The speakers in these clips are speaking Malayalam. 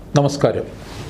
നമസ്കാരം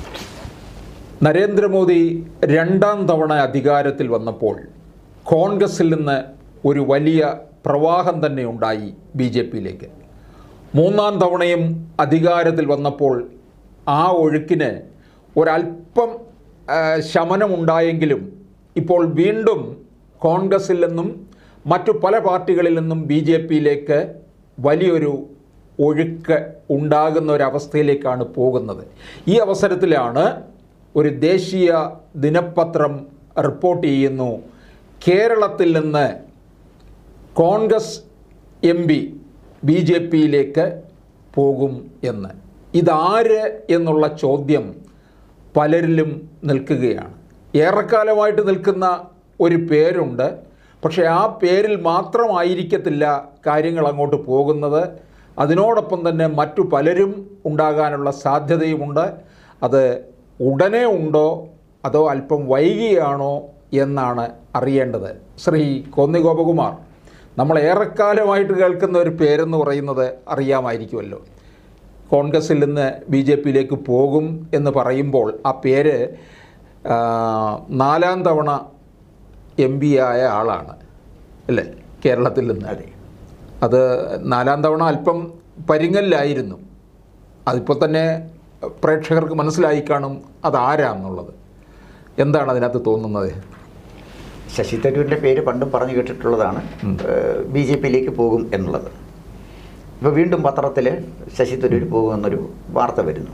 നരേന്ദ്രമോദി രണ്ടാം തവണ അധികാരത്തിൽ വന്നപ്പോൾ കോൺഗ്രസിൽ നിന്ന് ഒരു വലിയ പ്രവാഹം തന്നെ ഉണ്ടായി ബി ജെ പിയിലേക്ക് മൂന്നാം തവണയും അധികാരത്തിൽ വന്നപ്പോൾ ആ ഒഴുക്കിന് ഒരല്പം ആ, ശമനമുണ്ടായെങ്കിലും ഇപ്പോൾ വീണ്ടും കോൺഗ്രസിൽ നിന്നും മറ്റു പല പാർട്ടികളിൽ നിന്നും ബി ജെ പിയിലേക്ക് വലിയൊരു ഒഴുക്ക് ഉണ്ടാകുന്ന ഒരവസ്ഥയിലേക്കാണ് പോകുന്നത് ഈ അവസരത്തിലാണ് ഒരു ദേശീയ ദിനപത്രം റിപ്പോർട്ട് ചെയ്യുന്നു കേരളത്തിൽ നിന്ന് Congress M P B J പിയിലേക്ക് പോകും എന്ന് ഇതാര് എന്നുള്ള ചോദ്യം പലരിലും നിൽക്കുകയാണ് ഏറെക്കാലമായിട്ട് നിൽക്കുന്ന ഒരു പേരുണ്ട് പക്ഷേ ആ പേരിൽ മാത്രമായിരിക്കത്തില്ല കാര്യങ്ങൾ അങ്ങോട്ട് പോകുന്നത് അതിനോടൊപ്പം തന്നെ മറ്റു പലരും ഉണ്ടാകാനുള്ള സാധ്യതയുമുണ്ട് അത് ഉടനെ ഉണ്ടോ അതോ അല്പം വൈകിയാണോ എന്നാണ് അറിയേണ്ടത് ശ്രീ കോന്നി ഗോപകുമാർ നമ്മൾ ഏറെക്കാലമായിട്ട് കേൾക്കുന്ന ഒരു പേരെന്ന് പറയുന്നത് അറിയാമായിരിക്കുമല്ലോ കോൺഗ്രസിൽ നിന്ന് ബി ജെ പിയിലേക്ക് പോകും എന്ന് പറയുമ്പോൾ ആ പേര് ആ, നാലാം തവണ എം പി ആയ ആളാണ് അല്ലേ കേരളത്തിൽ നിന്ന് അതെ അത് നാലാം തവണ അല്പം പരിങ്ങലിലായിരുന്നു അതിപ്പോൾ തന്നെ പ്രേക്ഷകർക്ക് മനസ്സിലായി കാണും അതാരാന്നുള്ളത് എന്താണ് അതിനകത്ത് തോന്നുന്നത് ശശി തരൂരിൻ്റെ പേര് പണ്ടും പറഞ്ഞു കേട്ടിട്ടുള്ളതാണ് ബി ജെ പിയിലേക്ക് പോകും എന്നുള്ളത് ഇപ്പോൾ വീണ്ടും പത്രത്തിൽ ശശി തരൂർ പോകുമെന്നൊരു വാർത്ത വരുന്നു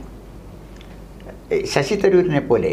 ഏ, ശശി തരൂരിനെ പോലെ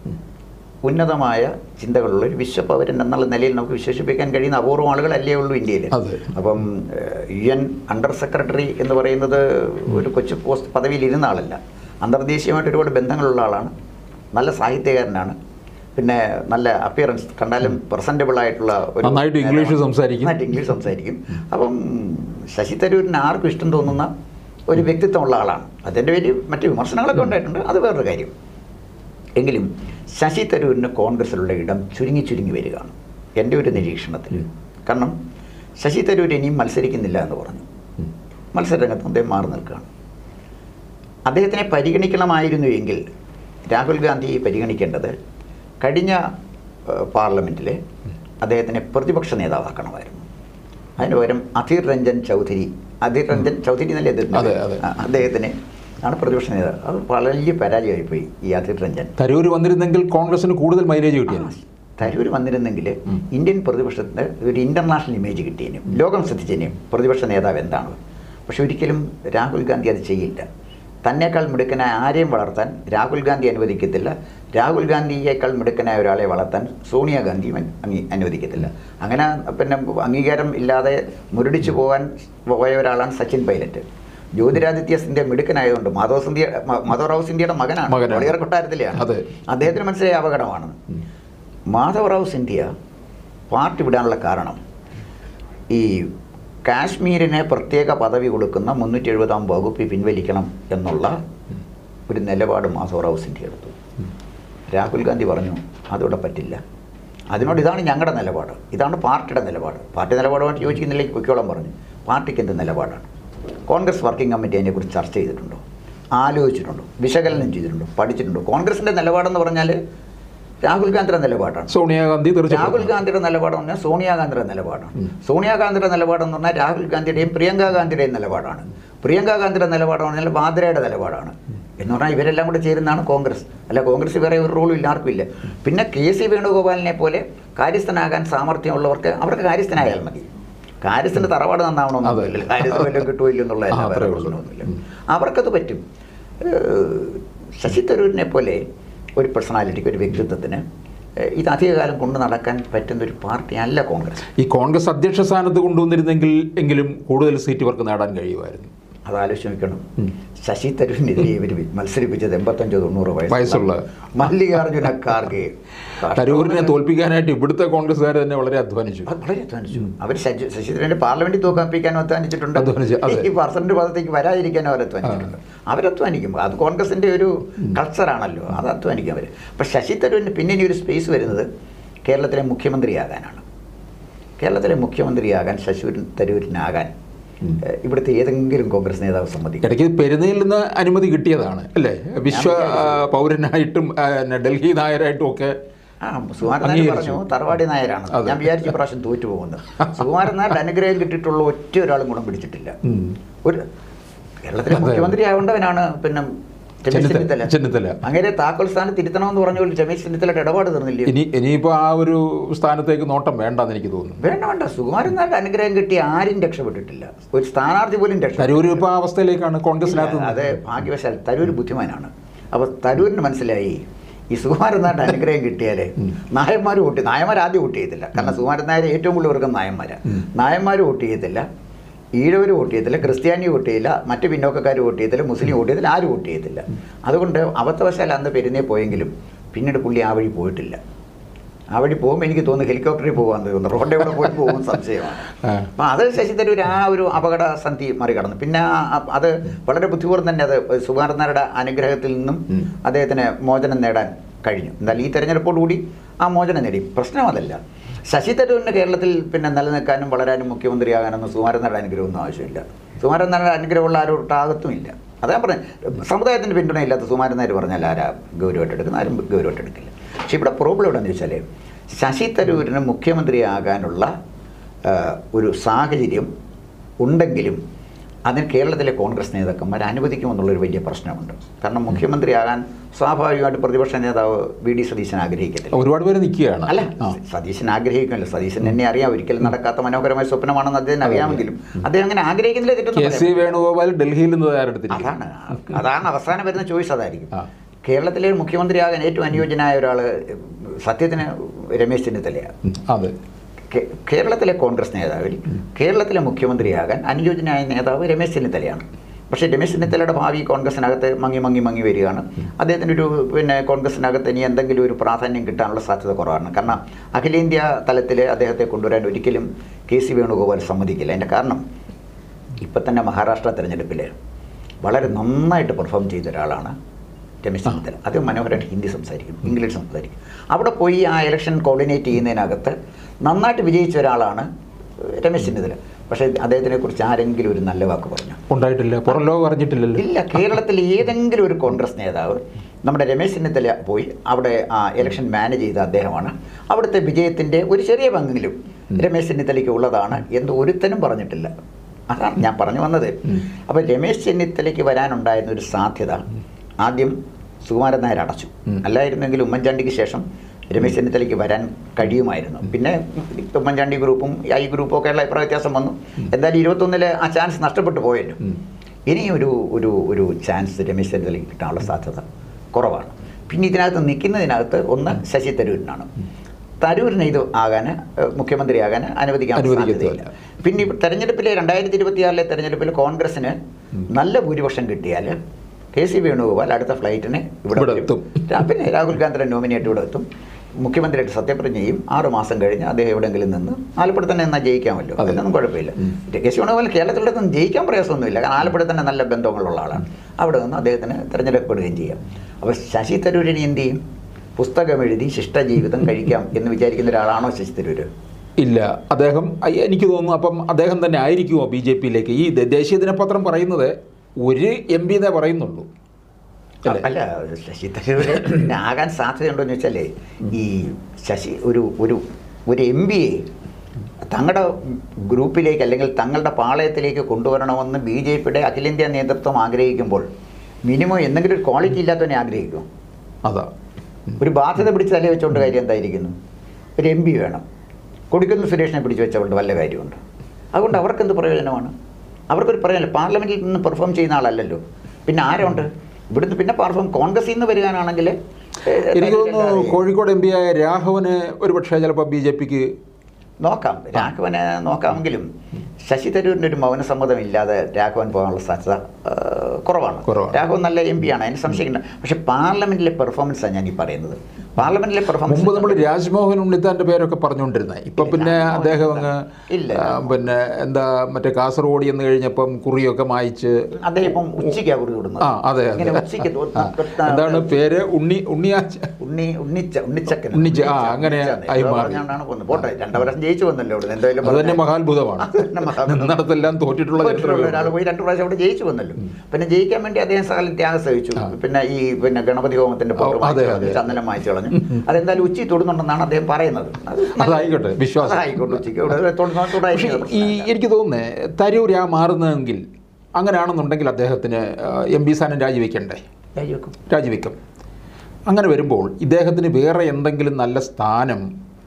ഉന്നതമായ ചിന്തകളുള്ള ഒരു വിശ്വപൗരൻ എന്നുള്ള നിലയിൽ നമുക്ക് വിശേഷിപ്പിക്കാൻ കഴിയുന്ന അപൂർവം ആളുകളല്ലേ ഉള്ളൂ ഇന്ത്യയിൽ അതെ. അപ്പം യു എൻ അണ്ടർ സെക്രട്ടറി എന്ന് പറയുന്നത് ഒരു കൊച്ചു പോസ്റ്റ് പദവിയിൽ ഇരുന്ന ആളല്ല അന്തർദേശീയമായിട്ട് ഒരുപാട് ബന്ധങ്ങളുള്ള ആളാണ് നല്ല സാഹിത്യകാരനാണ് പിന്നെ നല്ല അപ്പിയറൻസ് കണ്ടാലും പ്രസൻറ്റബിൾ ആയിട്ടുള്ള നന്നായിട്ട് ഇംഗ്ലീഷ് സംസാരിക്കും. നന്നായിട്ട് ഇംഗ്ലീഷ് സംസാരിക്കും അപ്പം ശശി തരൂരിന് ആർക്കും ഇഷ്ടം തോന്നുന്ന ഒരു വ്യക്തിത്വമുള്ള ആളാണ് അതിൻ്റെ പേര് മറ്റ് വിമർശനങ്ങളൊക്കെ ഉണ്ടായിട്ടുണ്ട് അത് വേറൊരു കാര്യം എങ്കിലും ശശി തരൂരിന് കോൺഗ്രസിലുള്ള ഇടം ചുരുങ്ങി ചുരുങ്ങി വരികയാണ് എൻ്റെ ഒരു നിരീക്ഷണത്തിൽ കാരണം ശശി തരൂർ ഇനിയും മത്സരിക്കുന്നില്ല എന്ന് പറഞ്ഞു മത്സരരംഗത്ത് അദ്ദേഹം മാറി നിൽക്കുകയാണ് അദ്ദേഹത്തിനെ പരിഗണിക്കണമായിരുന്നു എങ്കിൽ രാഹുൽ ഗാന്ധിയെ പരിഗണിക്കേണ്ടത് കഴിഞ്ഞ ഏഹ്, പാർലമെൻറ്റിൽ അദ്ദേഹത്തിനെ പ്രതിപക്ഷ നേതാവാക്കണമായിരുന്നു അതിന് പകരം അധീർ രഞ്ജൻ ചൗധരി അധീർ രഞ്ജൻ ചൗധരി എന്നല്ലേ അദ്ദേഹത്തിന് അതെ, പേര്? അതെ. ആ, അദ്ദേഹത്തിനെ ആണ് പ്രതിപക്ഷ നേതാവ് അത് വലിയ പരാജയമായിപ്പോയി ഈ അധീർ രഞ്ജൻ തരൂർ വന്നിരുന്നെങ്കിൽ കോൺഗ്രസിന് കൂടുതൽ മൈലേജ് കിട്ടിയാണ് തരൂർ വന്നിരുന്നെങ്കിൽ ഇന്ത്യൻ പ്രതിപക്ഷത്തിന് ഒരു ഇൻ്റർനാഷണൽ ഇമേജ് കിട്ടിയേനും ലോകം ശ്രദ്ധിച്ചേനും പ്രതിപക്ഷ നേതാവ് എന്താണ് പക്ഷെ ഒരിക്കലും രാഹുൽ ഗാന്ധി അത് ചെയ്യില്ല തന്നേക്കാൾ മിടുക്കനായ ആരെയും വളർത്താൻ രാഹുൽ ഗാന്ധി അനുവദിക്കത്തില്ല രാഹുൽ ഗാന്ധിയേക്കാൾ മിടുക്കനായ ഒരാളെ വളർത്താൻ സോണിയാഗാന്ധി അംഗീ അനുവദിക്കത്തില്ല അങ്ങനെ പിന്നെ അംഗീകാരം ഇല്ലാതെ മുരടിച്ചു പോകാൻ പോയ ഒരാളാണ് സച്ചിൻ പൈലറ്റ് ജ്യോതിരാദിത്യ സിന്ധ്യ മിടുക്കനായതുകൊണ്ട് മാധവ് സിന്ധ്യ മ- മാധവറാവു സിന്ധ്യയുടെ മകനാണ് മകനാണ്. വളയർ കൊട്ടാരത്തിലെയാണ് അതെ. അദ്ദേഹത്തിന് മനസ്സിലായ അപകടമാണ് മാധവറാവു സിന്ധ്യ പാർട്ടി വിടാനുള്ള കാരണം ഈ കാശ്മീരിനെ പ്രത്യേക പദവി കൊടുക്കുന്ന മുന്നൂറ്റി എഴുപതാം വകുപ്പ് പിൻവലിക്കണം എന്നുള്ള ഒരു നിലപാട് മാധവറാവു സിന്ധ്യ എടുത്തു രാഹുൽ ഗാന്ധി പറഞ്ഞു അതിവിടെ പറ്റില്ല അതിനോട് ഇതാണ് ഞങ്ങളുടെ നിലപാട് ഇതാണ് പാർട്ടിയുടെ നിലപാട് പാർട്ടി നിലപാടുമായിട്ട് യോജിക്കുന്നില്ലെങ്കിൽ പൊയ്ക്കോളം പറഞ്ഞു പാർട്ടിക്ക് എന്ത് നിലപാടാണ് കോൺഗ്രസ് വർക്കിംഗ് കമ്മിറ്റി അതിനെക്കുറിച്ച് ചർച്ച ചെയ്തിട്ടുണ്ടോ ആലോചിച്ചിട്ടുണ്ടോ വിശകലനം ചെയ്തിട്ടുണ്ടോ പഠിച്ചിട്ടുണ്ടോ കോൺഗ്രസിൻ്റെ നിലപാടെന്ന് പറഞ്ഞാൽ രാഹുൽ ഗാന്ധിയുടെ നിലപാടാണ് സോണിയാഗാന്ധി രാഹുൽ തീർച്ചയായിട്ടും ഗാന്ധിയുടെ നിലപാടെന്ന് പറഞ്ഞാൽ സോണിയാഗാന്ധിയുടെ നിലപാടാണ് സോണിയാഗാന്ധിയുടെ നിലപാടെന്ന് പറഞ്ഞാൽ രാഹുൽ ഗാന്ധിയുടെയും പ്രിയങ്ക ഗാന്ധിയുടെയും നിലപാടാണ് പ്രിയങ്ക ഗാന്ധിയുടെ നിലപാടെന്ന് പറഞ്ഞാൽ വാദ്രയുടെ നിലപാടാണ് എന്ന് പറഞ്ഞാൽ ഇവരെല്ലാം കൂടെ ചേരുന്നതാണ് കോൺഗ്രസ് അല്ല കോൺഗ്രസ് വേറെ ഒരു റോളും ഇല്ല ആർക്കും ഇല്ല പിന്നെ കെ സി വേണുഗോപാലിനെ പോലെ കാര്യസ്ഥനാകാൻ സാമർഥ്യമുള്ളവർക്ക് അവർക്ക് കാര്യസ്ഥനായാൽ മതി കാര്യസ്ഥൻ്റെ തറവാട് നന്നാവണമെന്നൊന്നുമില്ല കാര്യസ്ഥ വല്ലതും കിട്ടുമോ ഇല്ലയോ എന്നുള്ള ആ, അത്രേ ഉള്ളൂ. പ്രശ്നമൊന്നുമില്ല അവർക്കത് പറ്റും ഏഹ് ശശി തരൂരിനെ പോലെ ഒരു പേഴ്സണാലിറ്റിക്ക് ഒരു വ്യക്തിത്വത്തിന് ഏഹ് ഇത് അധികകാലം കൊണ്ടു നടക്കാൻ പറ്റുന്ന ഒരു പാർട്ടി അല്ല കോൺഗ്രസ് ഈ കോൺഗ്രസ് അധ്യക്ഷ സ്ഥാനത്ത് കൊണ്ടുവന്നിരുന്നെങ്കിൽ എങ്കിലും കൂടുതൽ സീറ്റ് ഇവർക്ക് നേടാൻ കഴിയുമായിരുന്നു അത് ആലോചിച്ച് നോക്കണം ശശി തരൂരിനെതിരെ ഇവർ മത്സരിപ്പിച്ചത് എൺപത്തഞ്ചോ തൊണ്ണൂറോ വയസ്സുള്ള. മല്ലികാർജുന ഖാർഗെ തരൂരിനെ തോൽപ്പിക്കാനായിട്ട് ഇവിടുത്തെ കോൺഗ്രസ്സുകാർ തന്നെ വളരെ അധ്വാനിച്ചു അത് വളരെ അധ്വാനിച്ചു അവർ ശശി ശശി തരൂരിനെ പാർലമെന്റിൽ തോൽപ്പിക്കാനും അധ്വാനിച്ചിട്ടുണ്ട് അധ്വാനിച്ചു, അതെ. ഈ പ്രസിഡന്റ് പദത്തേക്ക് വരാതിരിക്കാനും അവർ അധ്വാനിച്ചിട്ടുണ്ട് അവരധ്വാനിക്കും അത് കോൺഗ്രസിന്റെ ഒരു കൾച്ചറാണല്ലോ അത് അധ്വാനിക്കും അവർ പക്ഷെ ശശി തരൂരിന് പിന്നെ ഇനി ഒരു സ്പേസ് വരുന്നത് കേരളത്തിലെ മുഖ്യമന്ത്രിയാകാനാണ് കേരളത്തിലെ മുഖ്യമന്ത്രിയാകാൻ ശശി തരൂരിനാകാൻ ഏഹ്, ഇവിടുത്തെ ഏതെങ്കിലും കോൺഗ്രസ് നേതാവ് സമ്മതിക്കും ഇടയ്ക്ക് പെരുന്നയിൽ നിന്ന് അനുമതി കിട്ടിയതാണ് അല്ലേ വിശ്വ ആ, പൗരനായിട്ടും ആ, പിന്നെ ഡൽഹി നായരായിട്ടും ഒക്കെ ആ സുകുമാരൻ നായർ അംഗീകരിച്ചു. പറഞ്ഞു തറവാടി നായരാണ് അതെ. ഞാൻ വിചാരിച്ചു പ്രാവശ്യം തോറ്റു പോകുന്നത് സുകുമാരൻ നായരുടെ അനുഗ്രഹം കിട്ടിയിട്ടുള്ള ഒറ്റ ഒരാളും ഗുണം പിടിച്ചിട്ടില്ല ഉം. ഒരു കേരളത്തിലെ അതെ. മുഖ്യമന്ത്രി ആവേണ്ടവനാണ് പിന്നെ രമേശ് ചെന്നിത്തല- ചെന്നിത്തല ചെന്നിത്തല. അങ്ങനെ താക്കോൽ സ്ഥാനം തിരുത്തണമെന്ന് പറഞ്ഞ പോലെ രമേശ് ചെന്നിത്തലയുടെ ഇടപാട് തീർന്നില്ലേ ഇനി ഇനിയിപ്പോൾ ആ ഒരു സ്ഥാനത്തേക്ക് നോട്ടം വേണ്ടെന്ന് എനിക്ക് തോന്നുന്നു വേണ്ട വേണ്ട സുകുമാരൻ നായരുടെ അനുഗ്രഹം കിട്ടി ആരും രക്ഷപ്പെട്ടിട്ടില്ല ഒരു സ്ഥാനാർത്ഥി പോലും രക്ഷപ്പെട്ടു തരൂർ ഇപ്പോൾ ആ അവസ്ഥയിലേക്കാണ് കോൺഗ്രസിനകത്ത് ഇല്ല, അത് ഭാഗ്യവശാൽ തരൂർ ബുദ്ധിമാനാണ് അപ്പോൾ തരൂരിന് മനസ്സിലായി ഈ സുകുമാരൻ നായരുടെ അനുഗ്രഹം കിട്ടിയാലേ നായന്മാർ വോട്ട് നായന്മാർ ആദ്യം വോട്ട് ചെയ്യത്തില്ല കാരണം സുകുമാരൻ നായർ ഏറ്റവും കൂടുതൽ ഇവർക്കും നായന്മാരാണ് നായന്മാർ വോട്ട് ചെയ്യത്തില്ല ഈഴവർ വോട്ട് ചെയ്യത്തില്ല ക്രിസ്ത്യാനി വോട്ട് ചെയ്യില്ല മറ്റ് പിന്നോക്കക്കാർ വോട്ട് ചെയ്യത്തില്ല മുസ്ലിം വോട്ട് ചെയ്യത്തില്ല ആരും വോട്ട് ചെയ്യത്തില്ല അതുകൊണ്ട് അബദ്ധവശാൽ അന്ന് പെരുന്നേ പോയെങ്കിലും പിന്നീട് പുള്ളി ആ വഴി പോയിട്ടില്ല ആ വഴി പോകുമ്പോൾ എനിക്ക് തോന്നുന്നു ഹെലികോപ്റ്ററിൽ പോകാൻ തോന്നുന്നു റോഡിൽ കൂടെ പോയി പോകും സംശയമാണ് ആ. അപ്പം അത് ശശി തരൂർ ആ ഒരു അപകട സന്ധി മറികടന്നു പിന്നെ ആ- അത് വളരെ ബുദ്ധിപൂർവ്വം തന്നെ അത് സുകുമാരനാരുടെ അനുഗ്രഹത്തിൽ നിന്നും ഉം. അദ്ദേഹത്തിന് മോചനം നേടാൻ കഴിഞ്ഞു എന്നാൽ ഈ തെരഞ്ഞെടുപ്പോടുകൂടി ആ മോചനം നേടി പ്രശ്നം അതല്ല ശശി തരൂരിന് കേരളത്തിൽ പിന്നെ നിലനിൽക്കാനും വളരാനും മുഖ്യമന്ത്രിയാകാനൊന്നും സുകുമാരനാരുടെ അനുഗ്രഹമൊന്നും ആവശ്യമില്ല സുകുമാരനാരുടെ അനുഗ്രഹമുള്ള ആരോട്ടാകത്തും ഇല്ല അതാ പറഞ്ഞത് സമുദായത്തിൻ്റെ പിന്തുണയില്ലാത്ത സുകുമാരൻ നായർ പറഞ്ഞാൽ ആരാ ഗൗരവമായിട്ട് എടുക്കുന്ന ആരും ഗൗരവമായിട്ട് എടുക്കില്ല പക്ഷേ ഇവിടെ പ്രോബ്ലം എവിടെയെന്ന് വെച്ചാൽ ശശി തരൂരിന് മുഖ്യമന്ത്രിയാകാനുള്ള ആ, ഒരു സാഹചര്യം ഉണ്ടെങ്കിലും അതിന് കേരളത്തിലെ കോൺഗ്രസ് നേതാക്കന്മാർ അനുവദിക്കുമെന്നുള്ളൊരു വലിയ പ്രശ്നമുണ്ട് കാരണം മുഖ്യമന്ത്രിയാകാൻ സ്വാഭാവികമായിട്ട് പ്രതിപക്ഷ നേതാവ് വി ഡി സതീശൻ ആഗ്രഹിക്കത്തില്ല ഒരുപാട് പേര് നിൽക്കുകയാണ് അല്ല ആ. സതീശൻ ആഗ്രഹിക്കുമല്ലോ സതീശൻ എന്നെ അറിയാം ഒരിക്കലും നടക്കാത്ത മനോഹരമായ സ്വപ്നമാണെന്ന് അദ്ദേഹം അറിയാമെങ്കിലും അദ്ദേഹം അങ്ങനെ ആഗ്രഹിക്കുന്നില്ല കെ തെറ്റൊന്നും സി പറയാൻ വേണുഗോപാൽ ഡൽഹിയിൽ നിന്ന് തയ്യാറെടുത്തിരിക്കും അതാണ് അതാണ് അവസാനം വരുന്ന ചോയ്സ് അതായിരിക്കും ആ. കേരളത്തിലെ ഒരു മുഖ്യമന്ത്രിയാകാൻ ഏറ്റവും അനുയോജ്യനായ ഒരാൾ സത്യത്തിന് രമേശ് ചെന്നിത്തലയാണ് ഉം, അതെ കേ- കേരളത്തിലെ കോൺഗ്രസ് നേതാവിൽ കേരളത്തിലെ മുഖ്യമന്ത്രിയാകാൻ അനുയോജ്യനായ നേതാവ് രമേശ് ചെന്നിത്തലയാണ് പക്ഷേ രമേശ് ചെന്നിത്തലയുടെ ഭാവി കോൺഗ്രസിനകത്ത് മങ്ങി മങ്ങി മങ്ങി വരികയാണ് അദ്ദേഹത്തിൻ്റെ ഒരു പിന്നെ കോൺഗ്രസിനകത്ത് ഇനി എന്തെങ്കിലും ഒരു പ്രാധാന്യം കിട്ടാനുള്ള സാധ്യത കുറവാണ് കാരണം അഖിലേന്ത്യാ തലത്തിൽ അദ്ദേഹത്തെ കൊണ്ടുവരാൻ ഒരിക്കലും കെ സി വേണുഗോപാൽ സമ്മതിക്കില്ല അതിൻ്റെ കാരണം ഇപ്പം തന്നെ മഹാരാഷ്ട്ര തെരഞ്ഞെടുപ്പിൽ വളരെ നന്നായിട്ട് പെർഫോം ചെയ്ത ഒരാളാണ് രമേശ് ചെന്നിത്തല അത് മനോഹരമായിട്ട് ഹിന്ദി സംസാരിക്കും ഇംഗ്ലീഷ് സംസാരിക്കും അവിടെ പോയി ആ ഇലക്ഷൻ കോർഡിനേറ്റ് ചെയ്യുന്നതിനകത്ത് നന്നായിട്ട് വിജയിച്ച ഒരാളാണ് രമേശ് ചെന്നിത്തല പക്ഷേ അദ്ദേഹത്തിനെ കുറിച്ച് ആരെങ്കിലും ഒരു നല്ല വാക്ക് പറഞ്ഞു ഉണ്ടായിട്ടില്ല പുറം ലോകം അറിഞ്ഞിട്ടില്ലല്ലോ ഇല്ല കേരളത്തിൽ ഏതെങ്കിലും ഒരു കോൺഗ്രസ് നേതാവ് നമ്മുടെ രമേശ് ചെന്നിത്തല പോയി അവിടെ ആ ഇലക്ഷൻ മാനേജ് ചെയ്ത അദ്ദേഹമാണ് അവിടുത്തെ വിജയത്തിൻ്റെ ഒരു ചെറിയ പങ്കെങ്കിലും രമേശ് ചെന്നിത്തലയ്ക്ക് ഉള്ളതാണ് എന്ന് ഒരുത്തനും പറഞ്ഞിട്ടില്ല അതാണ് ഞാൻ പറഞ്ഞു വന്നത് ഉം. അപ്പോൾ രമേശ് ചെന്നിത്തലയ്ക്ക് വരാനുണ്ടായിരുന്ന ഒരു സാധ്യത ആദ്യം സുകുമാരൻ നായർ അടച്ചു ഉം. അല്ലായിരുന്നെങ്കിൽ ഉമ്മൻചാണ്ടിക്ക് ശേഷം രമേശ് ചെന്നിത്തലയ്ക്ക് വരാൻ കഴിയുമായിരുന്നു പിന്നെ ഉമ്മൻചാണ്ടി ഗ്രൂപ്പും ഐ ഗ്രൂപ്പും ഒക്കെ ഉള്ള അഭിപ്രായ വ്യത്യാസം വന്നു എന്തായാലും ഇരുപത്തൊന്നില് ആ ചാൻസ് നഷ്ടപ്പെട്ടു പോയല്ലോ ഉം. ഇനി ഒരു ഒരു ഒരു ചാൻസ് രമേശ് ചെന്നിത്തലയ്ക്ക് കിട്ടാനുള്ള സാധ്യത കുറവാണ് പിന്നെ ഇതിനകത്ത് നിൽക്കുന്നതിനകത്ത് ഒന്ന് ശശി തരൂരിനാണ് തരൂരിന് ഇത് ആകാൻ ഏഹ്, മുഖ്യമന്ത്രിയാകാൻ അനുവദിക്കാൻ അനുവദിക്കത്തില്ല. സാധ്യതയില്ല പിന്നെ ഇപ്പോൾ തെരഞ്ഞെടുപ്പിലെ രണ്ടായിരത്തി ഇരുപത്തിയാറിലെ തെരഞ്ഞെടുപ്പിൽ കോൺഗ്രസിന് നല്ല ഭൂരിപക്ഷം കിട്ടിയാൽ കെ സി വേണുഗോപാൽ അടുത്ത ഫ്ലൈറ്റിന് ഇവിടെ ഇവിടെ വരും. എത്തും. രാ- പിന്നെ രാഹുൽ ഗാന്ധിയുടെ നോമിനേറ്റ് ഇവിടെ എത്തും മുഖ്യമന്ത്രിയായിട്ട് സത്യപ്രതിജ്ഞ ചെയ്യും ആറ് മാസം കഴിഞ്ഞ് അദ്ദേഹം എവിടെയെങ്കിലും നിന്ന് ആലപ്പുഴ തന്നെ എന്നാൽ ജയിക്കാമല്ലോ അതെ. അതിനൊന്നും കുഴപ്പമില്ല ഉം. കെ സി വേണുഗോപാൽ കേരളത്തിലുള്ള ഒന്നും ജയിക്കാൻ പ്രയാസമൊന്നുമില്ല കാരണം ആലപ്പുഴ തന്നെ നല്ല ബന്ധങ്ങളുള്ള ആളാണ് അവിടെ നിന്ന് അദ്ദേഹത്തിന് തിരഞ്ഞെടുക്കപ്പെടുകയും ചെയ്യാം അപ്പോൾ ശശി തരൂരിന് എന്ത് ചെയ്യും പുസ്തകം എഴുതി ശിഷ്ടജീവിതം കഴിക്കാം എന്ന് വിചാരിക്കുന്ന ഒരാളാണോ ശശി തരൂര് ഇല്ല അദ്ദേഹം അയ്യ, എനിക്ക് തോന്നുന്നു അപ്പം അദ്ദേഹം തന്നെ ആയിരിക്കുമോ ബി ജെ പിയിലേക്ക് ഈ ദ- ദേശീയ ദിനപത്രം പറയുന്നത് ഒരു എം പി എന്നേ പറയുന്നുള്ളൂ അല്ലേ? അല്ല ശശി തരൂര് പിന്നെ ആകാൻ സാധ്യതയുണ്ടോ എന്ന് വെച്ചാലേ ഈ ശശി ഒരു ഒരു ഒരു എം ബി എ തങ്ങളുടെ ഗ്രൂപ്പിലേക്ക് അല്ലെങ്കിൽ തങ്ങളുടെ പാളയത്തിലേക്ക് കൊണ്ടുവരണമെന്ന് ബി ജെ പിയുടെ അഖിലേന്ത്യാ നേതൃത്വം ആഗ്രഹിക്കുമ്പോൾ മിനിമം എന്തെങ്കിലും ഒരു ക്വാളിറ്റി ഇല്ലാത്തവനെ ആഗ്രഹിക്കും അതാ ഒരു ബാധ്യത പിടിച്ച് തലയിൽ വെച്ചുകൊണ്ട് കാര്യം എന്തായിരിക്കുന്നു ഒരു എം പി വേണം കൊടിക്കുന്ന് സുരേഷിനെ പിടിച്ച് വെച്ചുകൊണ്ട് വല്ല കാര്യമുണ്ട് അതുകൊണ്ട് അവർക്കെന്ത് പ്രയോജനമാണ് അവർക്കൊരു പ്രയോജനം പാർലമെൻറ്റിൽ നിന്ന് പെർഫോം ചെയ്യുന്ന ആളല്ലല്ലോ പിന്നെ ആരുണ്ട് ഇവിടുന്ന് പിന്നെ പെർഫോം കോൺഗ്രസിൽ നിന്ന് വരികയാണെങ്കിൽ എനിക്ക് തോന്നുന്നു കോഴിക്കോട് എം പി ആയ രാഘവന് ഒരു പക്ഷേ ചിലപ്പോൾ ബി ജെ പിക്ക് നോക്കാം രാഘവനെ നോക്കാമെങ്കിലും ശശി തരൂരിൻ്റെ ഒരു മൗനസമ്മതം ഇല്ലാതെ രാഘവൻ പോകാനുള്ള സാധ്യത ആ, കുറവാണ് കുറവാണ്. രാഘവൻ നല്ല എം പി ആണ് അതിന് സംശയിക്കേണ്ട പക്ഷേ പാർലമെൻറ്റിലെ പെർഫോമൻസാണ് ഞാൻ ഈ പറയുന്നത് പാർലമെൻറ്റിലെ പെർഫോമൻസ് മുമ്പ് നമ്മൾ രാജ്മോഹൻ ഉണ്ണിത്താൻ്റെ പേരൊക്കെ പറഞ്ഞുകൊണ്ടിരുന്നത് ഇപ്പം പിന്നെ രാജ്മോഹൻ അദ്ദേഹം അങ്ങ് ഇല്ല. ആ, പിന്നെ എന്താ മറ്റേ കാസർഗോഡ് എന്ന് കഴിഞ്ഞപ്പം കുറിയൊക്കെ മായിച്ച് അദ്ദേഹം ഇപ്പം ഉച്ചയ്ക്കാണ് കുറി വിടുന്നത് ആ അതെ ഇങ്ങനെ അതെ ഉച്ചയ്ക്ക് തോ- ആ. എന്താണ് പേര് ഉണ്ണി ഉണ്ണിയാച്ച ഉണ്ണി ഉണ്ണിച്ച ഉണ്ണിച്ചക്കൻ ഉണ്ണിച്ച, ആ, അങ്ങനെ ഉണ്ണിച്ചാന്ന്. ആയി ഏതോ മാറി. പറഞ്ഞുകൊണ്ടാണ് പോകുന്നത് പോട്ടെ രണ്ടു വർഷം ജയിച്ചു വന്നല്ലോ അവിടെ എന്തായാലും അത് തന്നെ പറഞ്ഞാൽ. മഹാത്ഭുതമാണ് അത് തന്നെ മഹാത്ഭുതം. നിന്നിടത്തെല്ലാം തോറ്റിട്ടുള്ള തോറ്റിട്ടുള്ള ചരിത്രമേ ഒരാൾ ഉള്ളൂ. പോയി രണ്ട് പ്രാവശ്യം അവിടെ ജയിച്ചു വന്നല്ലോ പിന്നെ ജയിക്കാൻ വേണ്ടി അദ്ദേഹം സകലം ത്യാഗം സഹിച്ചു പിന്നെ ഈ പിന്നെ ഗണപതി ഹോമത്തിന്റെ ഫോട്ടോ ഓ, അതെ, മായ്ച്ചു കളഞ്ഞു, അതെ. ചന്ദനം മായ്ച്ചു കളഞ്ഞു അതെന്തായാലും ഉച്ചി തൊടുന്നുണ്ടെന്നാണ് അദ്ദേഹം പറയുന്നത് അത് അതായിക്കോട്ടെ വിശ്വാസം ആയിക്കോട്ടെ ഉച്ചയ്ക്ക് ഇവിടെ തൊടുന്ന- പക്ഷേ തൊടാതിരിക്കുന്ന ഈ പ്രശ്നമില്ല. എനിക്ക് തോന്നുന്നത് തരൂർ ആ മാറുന്നതെങ്കിൽ അങ്ങനെയാണെന്നുണ്ടെങ്കിൽ അദ്ദേഹത്തിന് എം പി സ്ഥാനം രാജിവെക്കണ്ടേ രാജിവെക്കും. രാജിവെക്കും അങ്ങനെ വരുമ്പോൾ ഇദ്ദേഹത്തിന് വേറെ എന്തെങ്കിലും നല്ല സ്ഥാനം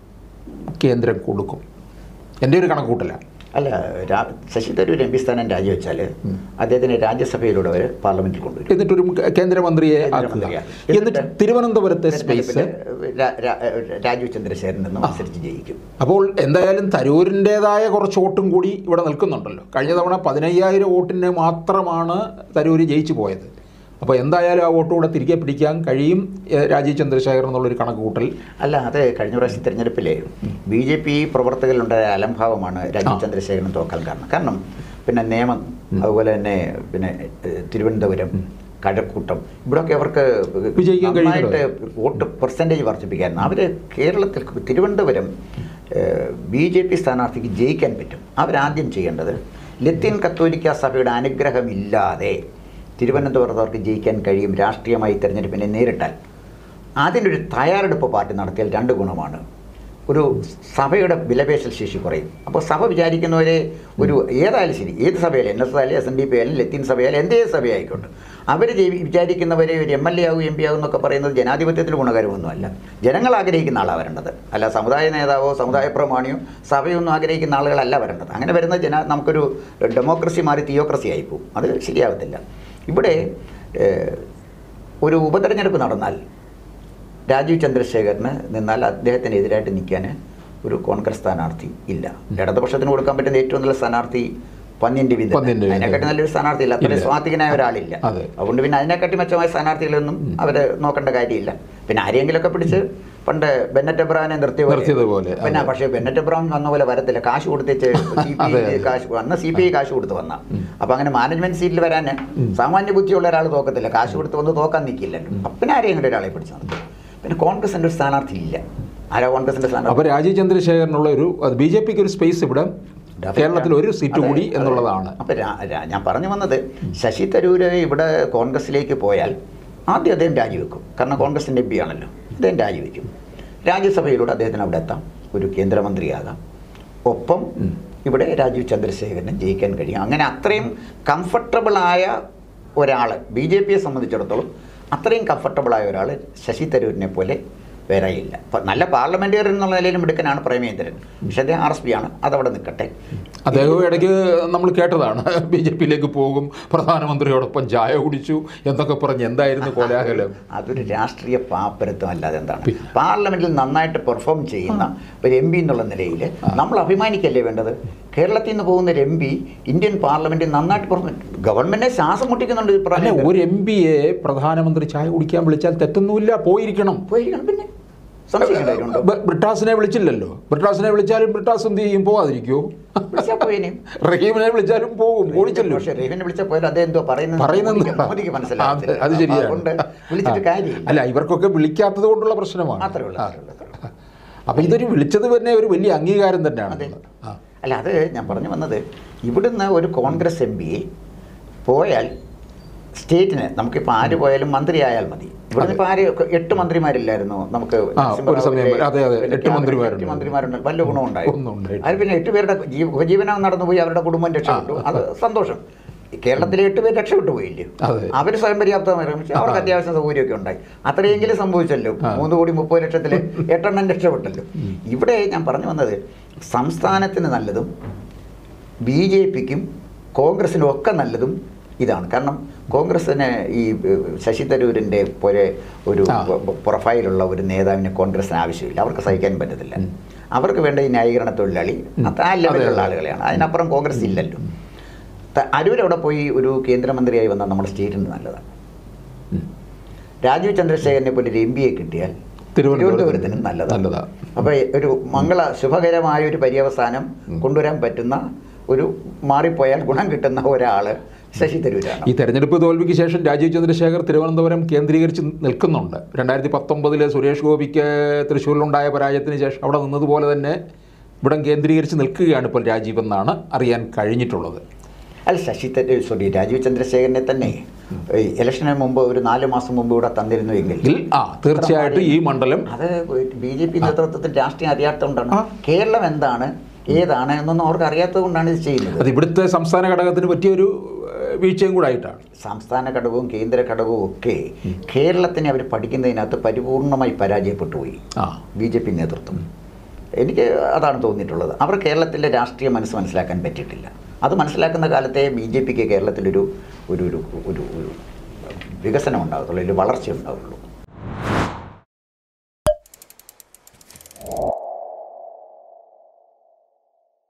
കേന്ദ്രം കൊടുക്കും എൻ്റെ ഒരു കണക്കൂട്ടല അല്ല രാ- ശശി തരൂർ എം പി സ്ഥാനം രാജിവെച്ചാൽ അദ്ദേഹത്തിന് രാജ്യസഭയിലൂടെ അവർ പാർലമെന്റിൽ കൊണ്ടുവരും എന്നിട്ടൊരു കേന്ദ്രമന്ത്രിയെ ആക്കുക കേന്ദ്രമന്ത്രിയാക്കുക. എന്നിട്ട് തിരുവനന്തപുരത്തെ സ്പേസ് തെരഞ്ഞെടുപ്പില് രാ- രാ- രാജീവ് ചന്ദ്രശേഖരൻ നിന്ന് മത്സരിച്ച് ജയിക്കും അപ്പോൾ എന്തായാലും തരൂരിൻ്റെതായ കുറച്ച് വോട്ടും കൂടി ഇവിടെ നിൽക്കുന്നുണ്ടല്ലോ കഴിഞ്ഞ തവണ പതിനയ്യായിരം വോട്ടിന് മാത്രമാണ് തരൂർ ജയിച്ചു പോയത് അപ്പോൾ എന്തായാലും ആ വോട്ട് കൂടെ തിരികെ പിടിക്കാൻ കഴിയും ഏഹ്, രാജീവ് ചന്ദ്രശേഖർ എന്നുള്ളൊരു കണക്ക് കൂട്ടൽ അല്ല അത് കഴിഞ്ഞ പ്രാവശ്യം തെരഞ്ഞെടുപ്പിലെ ബി ജെ പി പ്രവർത്തകരിലുണ്ടായ അലംഭാവമാണ് രാജീവ് ചന്ദ്രശേഖരൻ തോക്കാൻ കാരണം കാരണം പിന്നെ നേമം അതുപോലെ തന്നെ പിന്നെ ഏഹ്, തിരുവനന്തപുരം കഴക്കൂട്ടം ഇവിടെയൊക്കെ അവർക്ക് വിജയിക്കാൻ നന്നായിട്ട് വോട്ട് പെർസെൻറ്റേജ് വർദ്ധിപ്പിക്കായിരുന്നു അവർ കേരളത്തിൽ തിരുവനന്തപുരം ബി ജെ പി സ്ഥാനാർത്ഥിക്ക് ജയിക്കാൻ പറ്റും അവരാദ്യം ചെയ്യേണ്ടത് ലത്തീൻ കത്തോലിക്ക സഭയുടെ അനുഗ്രഹമില്ലാതെ തിരുവനന്തപുരത്തവർക്ക് ജയിക്കാൻ കഴിയും രാഷ്ട്രീയമായി തെരഞ്ഞെടുപ്പിനെ നേരിട്ടാൽ അതിൻ്റെ ഒരു തയ്യാറെടുപ്പ് പാർട്ടി നടത്തിയാൽ രണ്ട് ഗുണമാണ് ഒരു സഭയുടെ വിലപേശൽ ശേഷി കുറയും അപ്പോൾ സഭ വിചാരിക്കുന്നവരെ ഒരു ഏതായാലും ശരി ഏത് സഭയായാലും എൻ എസ് ആയാലും എസ് എൻ ഡി പി ആയാലും ലത്തീൻ സഭയായാലും എന്തേ സഭയായിക്കോട്ടെ അവർ വിചാരിക്കുന്നവരെ ഒരു എം എൽ എ ആവും എം പി ആവും എന്നൊക്കെ പറയുന്നത് ജനാധിപത്യത്തിൽ ഗുണകരമൊന്നുമല്ല ജനങ്ങൾ ആഗ്രഹിക്കുന്ന ആളാണ് വരേണ്ടത് അല്ല സമുദായ നേതാവോ സമുദായ പ്രമാണിയോ സഭയൊന്നും ആഗ്രഹിക്കുന്ന ആളുകളല്ല വരേണ്ടത് അങ്ങനെ വരുന്ന ജന നമുക്കൊരു ഡെമോക്രസി മാറി തിയോക്രസി ആയിപ്പോവും അത് ശരിയാവത്തില്ല ഇവിടെ ഏഹ്, ഒരു ഉപതെരഞ്ഞെടുപ്പ് നടന്നാൽ രാജീവ് ചന്ദ്രശേഖരന് നിന്നാൽ അദ്ദേഹത്തിനെതിരായിട്ട് നിൽക്കാൻ ഒരു കോൺഗ്രസ് സ്ഥാനാർത്ഥി ഇല്ല ഇടതുപക്ഷത്തിന് കൊടുക്കാൻ പറ്റുന്ന ഏറ്റവും നല്ല സ്ഥാനാർത്ഥി പന്ന്യൻ രവീന്ദ്രൻ പന്ന്യൻ രവീന്ദ്രൻ. അതിനെക്കാട്ടി നല്ലൊരു സ്ഥാനാർത്ഥി ഇല്ല അത്രയും ഇല്ല. സ്വാധീനായ ഒരാളില്ല അതെ. അതുകൊണ്ട് പിന്നെ അതിനെക്കാട്ടി മെച്ചമായ സ്ഥാനാർത്ഥികളൊന്നും അവർ നോക്കേണ്ട കാര്യമില്ല പിന്നെ ആരെങ്കിലുമൊക്കെ പിടിച്ച് പണ്ട് ബെന്നറ്റ് എബ്രാഹിനെ നിർത്തിയ പോലെ. നിർത്തിയതുപോലെ, പിന്നെ അതെ. പക്ഷേ ബെന്നറ്റ് എബ്രാഹിം വന്ന പോലെ വരത്തില്ല കാശ് കൊടുത്തേച്ച് സി പി അതെ, ഐ അതെ. കാശ് അന്ന് സി പി ഐ കാശ് കൊടുത്ത് വന്ന അപ്പൊ അങ്ങനെ മാനേജ്മെന്റ് സീറ്റിൽ വരാൻ സാമാന്യ ബുദ്ധിയുള്ള ഒരാൾ തോക്കത്തില്ല കാശ് കൊടുത്ത് വന്ന് തോക്കാൻ നിൽക്കില്ലല്ലോ അപ്പൊ പിന്നെ ആരെയും കൂടെ ഒരാളെ പിടിച്ചു നിർത്തും പിന്നെ കോൺഗ്രസിന്റെ ഒരു സ്ഥാനാർത്ഥി ഇല്ല ആരാ കോൺഗ്രസിന്റെ സ്ഥാനാർത്ഥി അപ്പോൾ രാജീവ് ചന്ദ്രശേഖരനുള്ള ഒരു ബി ജെ പിക്ക് ഒരു സ്പേസ് ഇവിടെ കേരളത്തിൽ ഒരു സീറ്റ് അതെ, കൂടി അതെ. എന്നുള്ളതാണ് അപ്പൊ രാ- രാ- ഞാൻ പറഞ്ഞു വന്നത് ശശി തരൂര് ഇവിടെ കോൺഗ്രസിലേക്ക് പോയാൽ ആദ്യം അദ്ദേഹം രാജിവെക്കും കാരണം കോൺഗ്രസിന്റെ എം പി ആണല്ലോ അദ്ദേഹം രാജിവെക്കും രാജ്യസഭയിലൂടെ അദ്ദേഹത്തിന് അവിടെ എത്താം ഒരു കേന്ദ്രമന്ത്രിയാകാം ഒപ്പം ഇവിടെ രാജീവ് ചന്ദ്രശേഖരന് ജയിക്കാൻ കഴിയും അങ്ങനെ അത്രയും കംഫർട്ടബിളായ ഒരാൾ ബി ജെ പിയെ സംബന്ധിച്ചിടത്തോളം അത്രയും കംഫർട്ടബിളായ ഒരാൾ ശശി തരൂരിനെ പോലെ വേറെ ഇല്ല അപ്പം നല്ല പാർലമെൻറ്റേറിയൻ എന്നുള്ള നിലയിലും എടുക്കാനാണ് പ്രേമേന്ദ്രൻ പക്ഷേ അദ്ദേഹം ആർ എസ് പി ആണ് അതവിടെ നിൽക്കട്ടെ അദ്ദേഹം ഇടയ്ക്ക് നമ്മൾ കേട്ടതാണ് ബി ജെ പിയിലേക്ക് പോകും പ്രധാനമന്ത്രിയോടൊപ്പം ചായ കുടിച്ചു എന്നൊക്കെ പറഞ്ഞ് എന്തായിരുന്നു കോലാഹലം അതൊരു രാഷ്ട്രീയ പാപ്പരത്വം അല്ലാതെ എന്താണ് പാർലമെന്റിൽ നന്നായിട്ട് പെർഫോം ചെയ്യുന്ന ഒരു എം പി എന്നുള്ള നിലയിൽ നമ്മൾ അഭിമാനിക്കല്ലേ വേണ്ടത് കേരളത്തിൽ നിന്ന് പോകുന്ന ഒരു എം പി ഇന്ത്യൻ പാർലമെന്റിൽ നന്നായിട്ട് പെർഫോം ഗവൺമെന്റിനെ ശ്വാസം മുട്ടിക്കുന്നുണ്ട് ഈ അല്ല പ്രളയം. ഒരു എം പിയെ പ്രധാനമന്ത്രി ചായ കുടിക്കാൻ വിളിച്ചാൽ തെറ്റൊന്നുമില്ല പോയിരിക്കണം പോയിരിക്കണം പിന്നെ സംശയിക്കേണ്ട കാര്യമുണ്ടോ ബ- ബ്രിട്ടാസിനെ വിളിച്ചില്ലല്ലോ ബ്രിട്ടാസിനെ വിളിച്ചാലും ബ്രിട്ടാസ് എന്ത് ചെയ്യും പോവാതിരിക്കുമോ വിളിച്ചാൽ പോയേനെ റഹീമിനെ വിളിച്ചാലും പോകും ഓടിച്ചല്ലോ പക്ഷേ റഹീമിനെ വിളിച്ചാൽ പോയാൽ അദ്ദേഹം എന്തോ പറയുന്നത് പറയുന്നത് മോദിക്ക് മോദിക്ക് മനസ്സിലാകത്തില്ല. അത് അത് അപ്പൊ ശരിയാണ് അതുകൊണ്ട് വിളിച്ചിട്ട് ആ. കാര്യമില്ല അല്ല ഇവർക്കൊക്കെ വിളിക്കാത്തത് കൊണ്ടുള്ള പ്രശ്നമാണ് അത്രേ ഉള്ളൂ, ആ. അത്രേ ഉള്ളൂ, അത്രേ ഉള്ളൂ. അപ്പൊ ഇതൊരു വിളിച്ചത് തന്നെ ഒരു വലിയ അംഗീകാരം തന്നെയാണ് അതെ. ആ. അല്ല അത് ഞാൻ പറഞ്ഞു വന്നത് ഇവിടുന്ന് ഒരു കോൺഗ്രസ് എം പി പോയാൽ സ്റ്റേറ്റിന് നമുക്കിപ്പോൾ ആര് പോയാലും മന്ത്രി ആയാൽ മതി ഇവിടുന്ന് ഇപ്പോൾ ആര് എട്ട് മന്ത്രിമാരില്ലായിരുന്നു നമുക്ക് ആ, ഒരു സമയം വരെ. അതെ, അതെ. പിന്നെ എട്ട് ക്യാബിനറ്റ് മന്ത്രിമാരുണ്ട്. എട്ട് മന്ത്രിമാരുണ്ട് വല്ല ഗുണം ഉണ്ടായി ഒന്നും ഉണ്ടായിട്ടില്ല. അത് പിന്നെ എട്ട് പേരുടെ ജീവ- ഉപജീവനം നടന്നുപോയി അവരുടെ കുടുംബം രക്ഷപ്പെട്ടു അത് സന്തോഷം കേരളത്തിലെ എട്ട് പേര് രക്ഷപ്പെട്ടു പോയില്ലേ അതെ. അവർ സ്വയം പര്യാപ്തമായി പക്ഷേ അവർക്ക് അത്യാവശ്യം സൗകര്യമൊക്കെ ഉണ്ടായി അത്രയെങ്കിലും സംഭവിച്ചല്ലോ മൂന്ന് കോടി മുപ്പത് ലക്ഷത്തിൽ എട്ടെണ്ണം രക്ഷപ്പെട്ടല്ലോ ഇവിടെ ഞാൻ പറഞ്ഞു വന്നത് സംസ്ഥാനത്തിന് നല്ലതും ബി ജെ പിക്കും കോൺഗ്രസിനും ഒക്കെ നല്ലതും ഇതാണ് കാരണം കോൺഗ്രസ്സിന് ഈ ഏഹ്, ശശി തരൂരിൻ്റെ പോലെ ഒരു ആ. പ- പ്രൊഫൈലുള്ള ഒരു നേതാവിനെ കോൺഗ്രസിന് ആവശ്യമില്ല അവർക്ക് സഹിക്കാൻ പറ്റത്തില്ല അവർക്ക് വേണ്ട ഈ ന്യായീകരണ തൊഴിലാളി അത് ആ ലെവലിലുള്ള ആളുകളെയാണ് അതിനപ്പുറം കോൺഗ്രസ് ഇല്ലല്ലോ ത- അരൂർ അവിടെ പോയി ഒരു കേന്ദ്രമന്ത്രിയായി വന്നാൽ നമ്മുടെ സ്റ്റേറ്റിന് നല്ലതാണ് രാജീവ് ചന്ദ്രശേഖരനെ പോലെ ഒരു എം ബി എ കിട്ടിയാൽ തിരുവനന്തപുരത്തിന് തിരുവനന്തപുരത്തിന് നല്ലതാണ് നല്ലതാ. അപ്പോൾ ഒരു മംഗള ശുഭകരമായ ഒരു പര്യവസാനം കൊണ്ടുവരാൻ പറ്റുന്ന ഒരു മാറിപ്പോയാൽ ഗുണം കിട്ടുന്ന ഒരാൾ ശശി തരൂരാണ് ഈ തെരഞ്ഞെടുപ്പ് തോൽവിക്ക് ശേഷം രാജീവ് ചന്ദ്രശേഖർ തിരുവനന്തപുരം കേന്ദ്രീകരിച്ച് നിൽക്കുന്നുണ്ട് രണ്ടായിരത്തി പത്തൊമ്പതിലെ സുരേഷ് ഗോപിക്ക് തൃശ്ശൂരിലുണ്ടായ പരാജയത്തിന് ശേഷം അവിടെ നിന്നതുപോലെ തന്നെ ഇവിടം കേന്ദ്രീകരിച്ച് നിൽക്കുകയാണ് ഇപ്പോൾ രാജീവ് എന്നാണ് അറിയാൻ കഴിഞ്ഞിട്ടുള്ളത് അല്ല ശശി തരൂർ സോറി രാജീവ് ചന്ദ്രശേഖരനെ തന്നെ ഈ ഇലക്ഷന് മുമ്പ് ഒരു നാല് മാസം മുമ്പ് ഇവിടെ തന്നിരുന്നുവെങ്കിൽ എങ്കിൽ ആ തീർച്ചയായിട്ടും ഈ മണ്ഡലം അത് ബി ജെ പി നേതൃത്വത്തിൽ രാഷ്ട്രീയം അറിയാത്തതുകൊണ്ടാണ് ആ. കേരളം എന്താണ് ഏതാണ് എന്നൊന്നും അവർക്ക് അറിയാത്തത് കൊണ്ടാണ് ഇത് ചെയ്യുന്നത് അത് ഇവിടുത്തെ സംസ്ഥാന ഘടകത്തിന് പറ്റിയൊരു ഏഹ്, വീഴ്ചയും കൂടെ ആയിട്ടാണ് സംസ്ഥാന ഘടകവും കേന്ദ്ര ഘടകവും ഒക്കെ കേരളത്തിനെ അവർ പഠിക്കുന്നതിനകത്ത് പരിപൂർണമായി പരാജയപ്പെട്ടു പോയി ആ ബി ജെ പി നേതൃത്വം എനിക്ക് അതാണ് തോന്നിയിട്ടുള്ളത് അവർ കേരളത്തിലെ രാഷ്ട്രീയ മനസ്സ് മനസ്സിലാക്കാൻ പറ്റിയിട്ടില്ല അത് മനസ്സിലാക്കുന്ന കാലത്തെ ബി ജെ പിക്ക് കേരളത്തിലൊരു ഒരു ഒരു ഒരു ഒരു വികസനം ഉണ്ടാകത്തുള്ളൂ ഒരു വളർച്ച ഉണ്ടാവുള്ളൂ